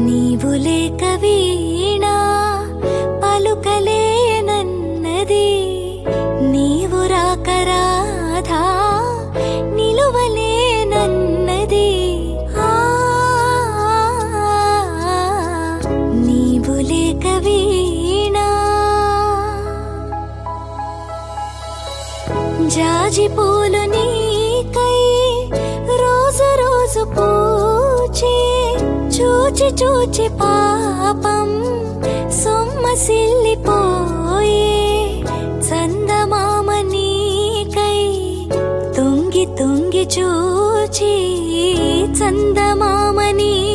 నీవు లేక వీణా పలుకలేనన్నది నీవు రాక రాధా నిలువలేనన్నది ఆ, నీవు లేక వీణా జాజి పూలు నీకై రోజు రోజు పూచే చూచి చూచి పాపం సొమ్మసిల్లిపోయే చందమామ నీకై తుంగి తుంగి చూచి చందమామ నీ